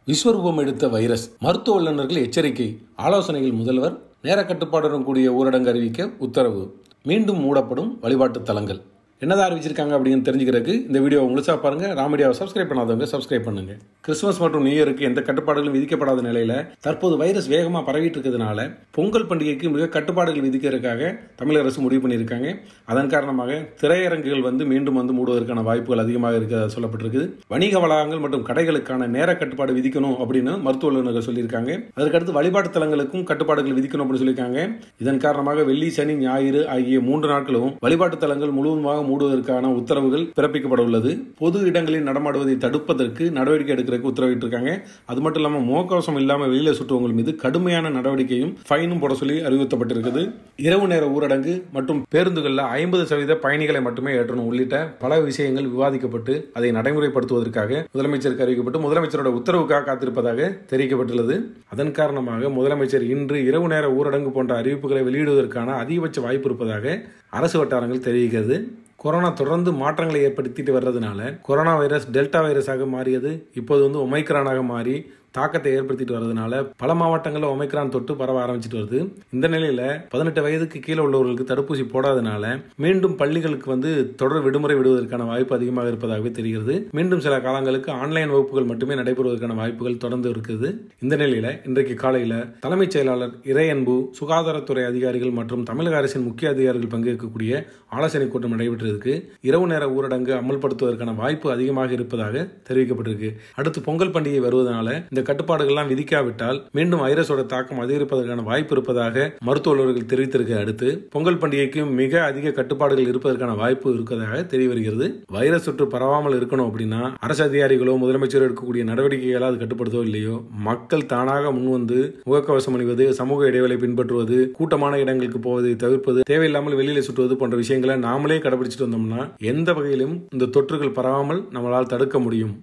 விஸ்வரூபம் எடுத்த வைரஸ் மருத்துவ வல்லுநர்கள் எச்சரிக்கை ஆலோசனைகள் முதல்வர் நேர கட்டுப்பாடுடன் கூடிய ஊரடங்கு அறிவிக்க உத்தரவு மீண்டும் மூடப்படும் வழிபாட்டு தலங்கள் என்னதான் அறிவிச்சிருக்காங்க அப்படின்னு தெரிஞ்சுக்கிறதுக்கு இந்த வீடியோ முழுசா பாருங்க ராமடியாவை சப்ஸ்கிரைப் பண்ணாதவங்க சப்ஸ்கிரைப் பண்ணுங்க கிறிஸ்துமஸ் மற்றும் நியூ இயருக்கு எந்த கட்டுப்பாடுகளும் விதிக்கப்படாத நிலையில தற்போது வைரஸ் வேகமா பரவிட்டு இருக்கிறதுனால பொங்கல் பண்டிகைக்கு மிக கட்டுப்பாடுகள் விதிக்கிறதுக்காக தமிழக அரசு முடிவு பண்ணியிருக்காங்க அதன் காரணமாக திரையரங்குகள் வந்து மீண்டும் வந்து மூடுவதற்கான வாய்ப்புகள் அதிகமாக இருக்கிறதா சொல்லப்பட்டிருக்குது வணிக வளாகங்கள் மற்றும் கடைகளுக்கான நேர கட்டுப்பாடு விதிக்கணும் அப்படின்னு மருத்துவ வல்லுநர்கள் சொல்லியிருக்காங்க அதற்கடுத்து வழிபாட்டு தலங்களுக்கும் கட்டுப்பாடுகள் விதிக்கணும் அப்படின்னு சொல்லியிருக்காங்க இதன் காரணமாக வெள்ளி சனி ஞாயிறு ஆகிய மூன்று நாட்களும் வழிபாட்டு தலங்கள் முழுவதுமாக மூடுவதற்கான உத்தரவுகள் பிறப்பிக்கப்பட உள்ளது பொது இடங்களில் நடமாடுவதை தடுப்பதற்கு நடவடிக்கை எடுக்கிறதுக்கு உத்தரவிட்டிருக்காங்க அது மட்டும் இல்லாமல் முகக்கவசம் இல்லாமல் வெளியில சுற்றுவங்கள் மீது கடுமையான நடவடிக்கையும் ஃபைனும் போட சொல்லி அறிவுறுத்தப்பட்டிருக்குது இரவு நேர ஊரடங்கு மற்றும் பேருந்துகளில் ஐம்பது சதவீத பயணிகளை மட்டுமே ஏற்றணும் உள்ளிட்ட பல விஷயங்கள் விவாதிக்கப்பட்டு அதை நடைமுறைப்படுத்துவதற்காக முதலமைச்சருக்கு அறிவிக்கப்பட்டு முதலமைச்சரோட உத்தரவுக்காக காத்திருப்பதாக தெரிவிக்கப்பட்டுள்ளது அதன் காரணமாக முதலமைச்சர் இன்று இரவு நேர ஊரடங்கு போன்ற அறிவிப்புகளை வெளியிடுவதற்கான அதிகபட்ச வாய்ப்பு இருப்பதாக அரசு வட்டாரங்கள் தெரிவிக்கிறது கொரோனா தொடர்ந்து மாற்றங்களை ஏற்படுத்திட்டு வர்றதுனால கொரோனா வைரஸ் டெல்டா வைரஸாக மாறியது இப்போது வந்து ஒமைக்ரானாக மாறி தாக்கத்தை ஏற்படுத்திட்டு வர்றதுனால பல மாவட்டங்களில் ஒமைக்ரான் தொட்டு பரவ ஆரம்பிச்சிட்டு வருது இந்த நிலையில பதினெட்டு வயதுக்கு கீழே உள்ளவர்களுக்கு தடுப்பூசி போடாதனால மீண்டும் பள்ளிகளுக்கு வந்து தொடர் விடுமுறை விடுவதற்கான வாய்ப்பு அதிகமாக இருப்பதாகவே தெரிகிறது மீண்டும் சில காலங்களுக்கு ஆன்லைன் வகுப்புகள் மட்டுமே நடைபெறுவதற்கான வாய்ப்புகள் தொடர்ந்து இருக்குது இந்த நிலையில இன்றைக்கு காலையில தலைமைச் செயலாளர் இறையன்பு சுகாதாரத்துறை அதிகாரிகள் மற்றும் தமிழக அரசின் முக்கிய அதிகாரிகள் பங்கேற்கக்கூடிய ஆலோசனை கூட்டம் நடைபெற்றிருக்கு இரவு நேர ஊரடங்கு அமல்படுத்துவதற்கான வாய்ப்பு அதிகமாக இருப்பதாக தெரிவிக்கப்பட்டிருக்கு அடுத்து பொங்கல் பண்டிகை வருவதனால இந்த கட்டுப்பாடுகள்லாம் விதிக்காவிட்டால் மீண்டும் வைரஸோட தாக்கம் அதிகரிப்பதற்கான வாய்ப்பு இருப்பதாக மருத்துவ வல்லுநர்கள் தெரிவித்திருக்க அடுத்து பொங்கல் பண்டிகைக்கு மிக அதிக கட்டுப்பாடுகள் இருப்பதற்கான வாய்ப்பு இருப்பதாக தெரிய வருகிறது வைரஸ் தொற்று பரவாமல் இருக்கணும் அப்படின்னா அரசு அதிகாரிகளோ முதலமைச்சரோ எடுக்கக்கூடிய நடவடிக்கைகளை அது கட்டுப்படுத்தோ இல்லையோ மக்கள் தானாக முன்வந்து முகக்கவசம் அணிவது சமூக இடைவெளி பின்பற்றுவது கூட்டமான இடங்களுக்கு போவதை தவிர்ப்பது தேவையில்லாமல் வெளியில சுற்றுவது போன்ற விஷயங்களை நாமளே கடைபிடிச்சிட்டு வந்தோம்னா எந்த வகையிலும் இந்த தொற்றுகள் பரவாமல் நம்மளால் தடுக்க முடியும்